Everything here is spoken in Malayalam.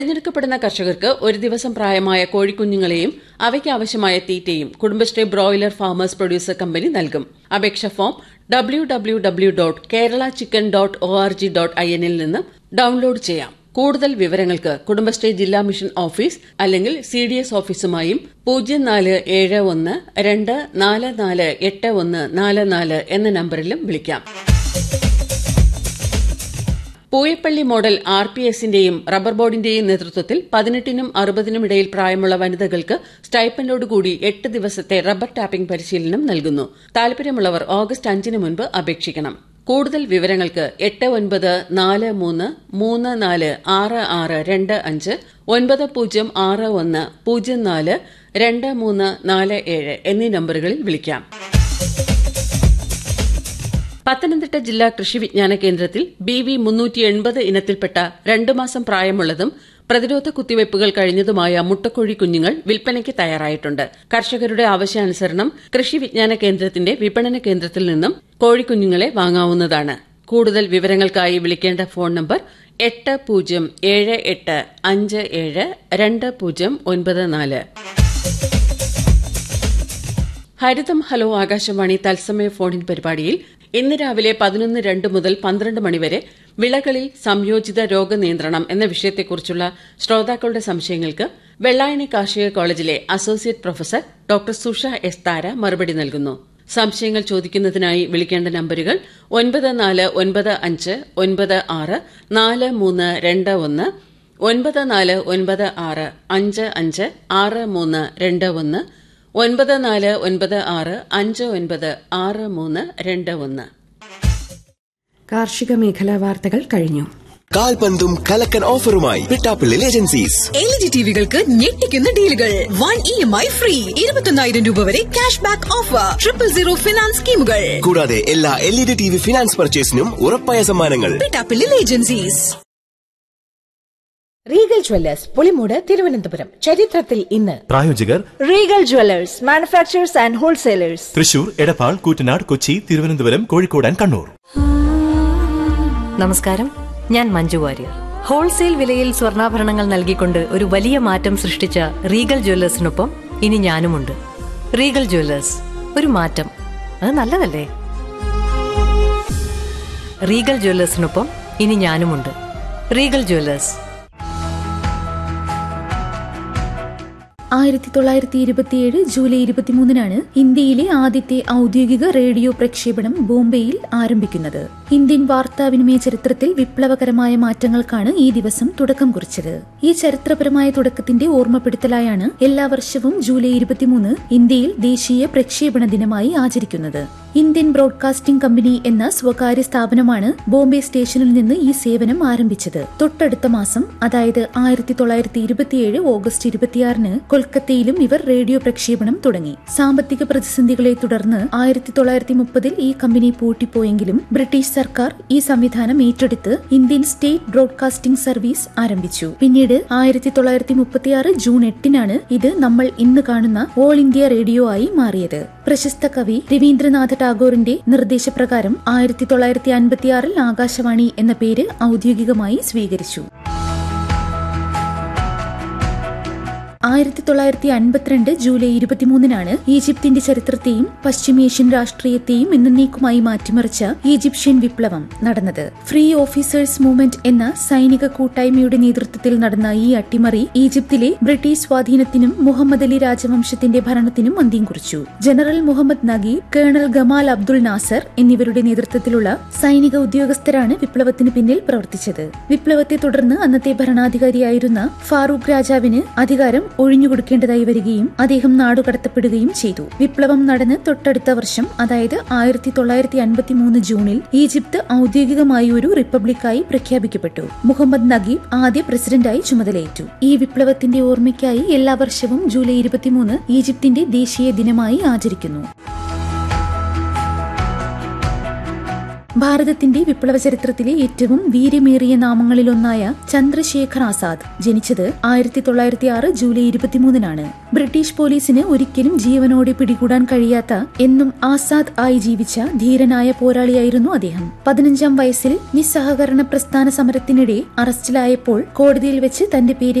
തിരഞ്ഞെടുക്കപ്പെടുന്ന കർഷകർക്ക് ഒരു ദിവസം പ്രായമായ കോഴിക്കുഞ്ഞുങ്ങളെയും അവയ്ക്ക് ആവശ്യമായ തീറ്റയും Kudumbashree broiler farmers producer company നൽകും അപേക്ഷ form W W W dot Kerala chicken dot O R G dot I എന്നിൽ നിന്ന് ഡൌൺലോഡ് ചെയ്യാം കൂടുതൽ വിവരങ്ങൾക്ക് കുടുംബശ്രീ ജില്ലാ മിഷൻ ഓഫീസ് അല്ലെങ്കിൽ സി ഡി എസ് ഓഫീസുമായും പൂജ്യം നാല് ഏഴ് ഒന്ന് രണ്ട് നാല് നാല് എട്ട് ഒന്ന് നാല് നാല് എന്ന നമ്പറിലും വിളിക്കാം പൂയപ്പള്ളി മോഡൽ ആർ പി എസിന്റെയും റബ്ബർ ബോർഡിന്റെയും നേതൃത്വത്തിൽ പതിനെട്ടിനും അറുപതിനും ഇടയിൽ പ്രായമുള്ള വനിതകൾക്ക് സ്റ്റൈപ്പൻഡോടുകൂടി എട്ട് ദിവസത്തെ റബ്ബർ ടാപ്പിംഗ് പരിശീലനം നൽകുന്നു താൽപര്യമുള്ളവർ ഓഗസ്റ്റ് അഞ്ചിന് മുൻപ് അപേക്ഷിക്കണം കൂടുതൽ വിവരങ്ങൾക്ക് എട്ട് ഒൻപത് നാല് മൂന്ന് മൂന്ന് നാല് ആറ് ആറ് രണ്ട് അഞ്ച് ഒൻപത് പൂജ്യം ആറ് ഒന്ന് പൂജ്യം നാല് രണ്ട് മൂന്ന് നാല് ഏഴ് എന്നീ നമ്പറുകളിൽ വിളിക്കാം പത്തനംതിട്ട ജില്ലാ കൃഷി വിജ്ഞാന കേന്ദ്രത്തിൽ ബി വി മുന്നൂറ്റി എൺപത് ഇനത്തിൽപ്പെട്ട രണ്ടു മാസം പ്രായമുള്ളതും പ്രതിരോധ കുത്തിവയ്പ്പുകൾ കഴിഞ്ഞതുമായ മുട്ടക്കോഴി കുഞ്ഞുങ്ങൾ വിൽപ്പനയ്ക്ക് തയ്യാറായിട്ടുണ്ട് കർഷകരുടെ ആവശ്യാനുസരണം കൃഷി വിജ്ഞാന കേന്ദ്രത്തിന്റെ വിപണന കേന്ദ്രത്തിൽ നിന്നും കോഴിക്കുഞ്ഞുങ്ങളെ വാങ്ങാവുന്നതാണ് കൂടുതൽ വിവരങ്ങൾക്കായി വിളിക്കേണ്ട ഫോൺ നമ്പർ എട്ട് പൂജ്യം ഏഴ് എട്ട് അഞ്ച് ഏഴ് രണ്ട് പൂജ്യം ഒൻപത് നാല് ഹരിതം ഹലോ ആകാശവാണി തത്സമയ ഫോണിൻ പരിപാടിയിൽ ഇന്ന് രാവിലെ പതിനൊന്ന് രണ്ട് മുതൽ പന്ത്രണ്ട് മണിവരെ വിളകളിൽ സംയോജിത രോഗനിയന്ത്രണം എന്ന വിഷയത്തെക്കുറിച്ചുള്ള ശ്രോതാക്കളുടെ സംശയങ്ങൾക്ക് വെള്ളായണി കാർഷിക കോളേജിലെ associate professor doctor Susha S Thara മറുപടി നൽകുന്നു സംശയങ്ങൾ ചോദിക്കുന്നതിനായി വിളിക്കേണ്ട നമ്പരുകൾ ഒൻപത് നാല് ഒൻപത് അഞ്ച് ഒൻപത് ആറ് നാല് മൂന്ന് രണ്ട് ഒന്ന് ഒൻപത് നാല് ഒൻപത് ആറ് അഞ്ച് അഞ്ച് ആറ് മൂന്ന് രണ്ട് ഒന്ന് ഒൻപത് നാല് ഒൻപത് ആറ് അഞ്ച് ഒൻപത് ആറ് മൂന്ന് രണ്ട് ഒന്ന് കാർഷിക മേഖലാ വാർത്തകൾ കഴിഞ്ഞു കാൽപന്തും കലക്കൻ ഓഫറുമായി Pittappillil agencies L E D ടിവികൾക്ക് ഞെട്ടിക്കുന്ന ഡീലുകൾ one E M I free ഇരുപത്തൊന്നായിരം രൂപ വരെ cash back offer triple zero finance സ്കീമുകൾ കൂടാതെ എല്ലാ L E D T V finance പർച്ചേസിനും ഉറപ്പായ സമ്മാനങ്ങൾ Pittappillil agencies Regal Jewellers Pulimoodu Thiruvananthapuram ചരിത്രത്തിൽ ഇന്ന് പ്രായോജകർ Regal Jewellers manufacturers and wholesalers Thrissur Edappal Koottanad Kochi Thiruvananthapuram Kozhikode and Kannur നമസ്കാരം ഞാൻ മഞ്ജു വാര്യർ ഹോൾസെയിൽ വിലയിൽ സ്വർണ്ണാഭരണങ്ങൾ നൽകിക്കൊണ്ട് ഒരു വലിയ മാറ്റം സൃഷ്ടിച്ച റീഗൽ ജ്വല്ലേഴ്സിനൊപ്പം ഇനി ഞാനുമുണ്ട് റീഗൽ ജ്വല്ലേഴ്സ് ഒരു മാറ്റം അത് നല്ലതല്ലേ റീഗൽ ജ്വല്ലേഴ്സിനൊപ്പം ഇനി ഞാനുമുണ്ട് റീഗൽ ജ്വല്ലേഴ്സ് ആയിരത്തി തൊള്ളായിരത്തി ഇരുപത്തിയേഴ് ജൂലൈ ഇരുപത്തിമൂന്നിനാണ് ഇന്ത്യയിലെ ആദ്യത്തെ ഔദ്യോഗിക റേഡിയോ പ്രക്ഷേപണം ബോംബെയിൽ ആരംഭിക്കുന്നത് ഇന്ത്യൻ വാർത്താവിനിമയ ചരിത്രത്തിൽ വിപ്ലവകരമായ മാറ്റങ്ങൾക്കാണ് ഈ ദിവസം തുടക്കം കുറിച്ചത് ഈ ചരിത്രപരമായ തുടക്കത്തിന്റെ ഓർമ്മപ്പെടുത്തലായാണ് എല്ലാ വർഷവും ജൂലൈ ഇരുപത്തിമൂന്ന് ഇന്ത്യയിൽ ദേശീയ പ്രക്ഷേപണ ദിനമായി ആചരിക്കുന്നത് ഇന്ത്യൻ ബ്രോഡ്കാസ്റ്റിംഗ് കമ്പനി എന്ന സ്വകാര്യ സ്ഥാപനമാണ് ബോംബെ സ്റ്റേഷനിൽ നിന്ന് ഈ സേവനം ആരംഭിച്ചത് തൊട്ടടുത്ത മാസം അതായത് ആയിരത്തി തൊള്ളായിരത്തി ഇരുപത്തിയേഴ് ഓഗസ്റ്റ് ഇരുപത്തിയാറിന് കൊൽക്കത്തയിലും ഇവർ റേഡിയോ പ്രക്ഷേപണം തുടങ്ങി സാമ്പത്തിക പ്രതിസന്ധികളെ തുടർന്ന് ആയിരത്തി തൊള്ളായിരത്തി മുപ്പതിൽ ഈ കമ്പനി പൂട്ടിപ്പോയെങ്കിലും ബ്രിട്ടീഷ് സർക്കാർ ഈ സംവിധാനം ഏറ്റെടുത്ത് ഇന്ത്യൻ സ്റ്റേറ്റ് ബ്രോഡ്കാസ്റ്റിംഗ് സർവീസ് ആരംഭിച്ചു പിന്നീട് ആയിരത്തി തൊള്ളായിരത്തി മുപ്പത്തിയാറ് ജൂൺ എട്ടിനാണ് ഇത് നമ്മൾ ഇന്ന് കാണുന്ന ഓൾ ഇന്ത്യ റേഡിയോ ആയി മാറിയത് പ്രശസ്ത കവി രവീന്ദ്രനാഥ ടാഗോറിന്റെ നിർദ്ദേശപ്രകാരം ആയിരത്തി തൊള്ളായിരത്തി അൻപത്തിയാറിൽ ആകാശവാണി എന്ന പേര് ഔദ്യോഗികമായി സ്വീകരിച്ചു ആയിരത്തി തൊള്ളായിരത്തി അൻപത്തിരണ്ട് ജൂലൈ ഇരുപത്തിമൂന്നിനാണ് ഈജിപ്തിന്റെ ചരിത്രത്തെയും പശ്ചിമേഷ്യൻ രാഷ്ട്രീയത്തെയും എന്നേക്കുമായി മാറ്റിമറിച്ച ഈജിപ്ഷ്യൻ വിപ്ലവം നടന്നത് ഫ്രീ ഓഫീസേഴ്സ് മൂവ്മെന്റ് എന്ന സൈനിക കൂട്ടായ്മയുടെ നേതൃത്വത്തിൽ നടന്ന ഈ അട്ടിമറി ഈജിപ്തിലെ ബ്രിട്ടീഷ് സ്വാധീനത്തിനും മുഹമ്മദ് അലി രാജവംശത്തിന്റെ ഭരണത്തിനും അന്ത്യം കുറിച്ചു general Muhammad Naguib colonel Gamal Abdul Nasser എന്നിവരുടെ നേതൃത്വത്തിലുള്ള സൈനിക ഉദ്യോഗസ്ഥരാണ് വിപ്ലവത്തിന് പിന്നിൽ പ്രവർത്തിച്ചത് വിപ്ലവത്തെ തുടർന്ന് അന്നത്തെ ഭരണാധികാരിയായിരുന്ന ഫാറൂഖ് രാജാവിന് അധികാരം ഒഴിഞ്ഞുകൊടുക്കേണ്ടതായി വരികയും അദ്ദേഹം നാടുകടത്തപ്പെടുകയും ചെയ്തു വിപ്ലവം നടന്ന് തൊട്ടടുത്ത വർഷം അതായത് ആയിരത്തി തൊള്ളായിരത്തി അൻപത്തി മൂന്ന് ജൂണിൽ ഈജിപ്ത് ഔദ്യോഗികമായി ഒരു റിപ്പബ്ലിക്കായി പ്രഖ്യാപിക്കപ്പെട്ടു മുഹമ്മദ് നഗീബ് ആദ്യ പ്രസിഡന്റായി ചുമതലയേറ്റു ഈ വിപ്ലവത്തിന്റെ ഓർമ്മയ്ക്കായി എല്ലാ വർഷവും ജൂലൈ ഇരുപത്തിമൂന്ന് ഈജിപ്തിന്റെ ദേശീയ ദിനമായി ആചരിക്കുന്നു ഭാരതത്തിന്റെ വിപ്ലവ ചരിത്രത്തിലെ ഏറ്റവും വീര്യമേറിയ നാമങ്ങളിലൊന്നായ ചന്ദ്രശേഖർ ആസാദ് ജനിച്ചത് ആയിരത്തി തൊള്ളായിരത്തി ആറ് ജൂലൈ ഇരുപത്തിമൂന്നിനാണ് ബ്രിട്ടീഷ് പോലീസിന് ഒരിക്കലും ജീവനോടെ പിടികൂടാൻ കഴിയാത്ത എന്നും ആസാദ് ആയി ജീവിച്ച ധീരനായ പോരാളിയായിരുന്നു അദ്ദേഹം പതിനഞ്ചാം വയസ്സിൽ നിസ്സഹകരണ പ്രസ്ഥാന സമരത്തിനിടെ അറസ്റ്റിലായപ്പോൾ കോടതിയിൽ വെച്ച് തന്റെ പേര്